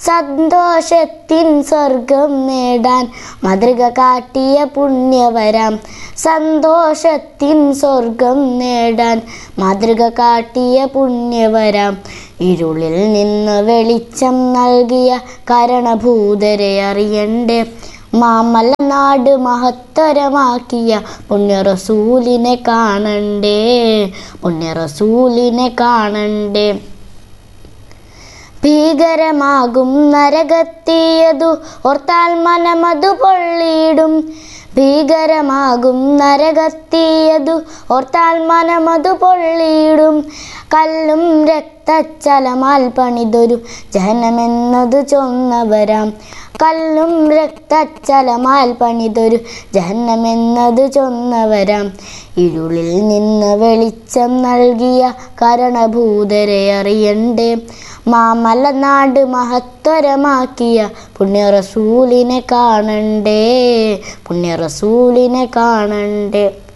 സന്തോഷത്തിൻ സ്വർഗം നേടാൻ മാതൃക കാട്ടിയ പുണ്യവരാം സന്തോഷത്തിൻ സ്വർഗം നേടാൻ മാതൃക കാട്ടിയ പുണ്യവരാം ഇരുളിൽ നിന്ന് വെളിച്ചം നൽകിയ കരണഭൂതരെ അറിയണ്ടേ മാമല നാട് മഹത്തരമാക്കിയ പുണ്യറസൂലിനെ കാണണ്ടേ പുണ്യറസൂലിനെ കാണണ്ടേ ഭീകരമാകും നരകത്തിയതു ഓർത്താൽ മനമതു പൊള്ളിയിടും ഭീകരമാകും നരകത്തിയതു ഓർത്താൽ മനമതു പൊള്ളിയിടും കല്ലും രക്തച്ചലമാൽ പണിതൊരു ജനമെന്നത് ചൊന്നവരാം കല്ലും രക്തച്ചലമാൽ പണിതൊരു ജഹന്നമെന്നത് ചൊന്നവരാം ഇരുളിൽ നിന്ന് വെളിച്ചം നൽകിയ കരണഭൂതരെ അറിയണ്ടേ മാമലനാട് മഹത്തരമാക്കിയ പുണ്യറസൂലിനെ കാണണ്ടേ പുണ്യറസൂലിനെ കാണണ്ടേ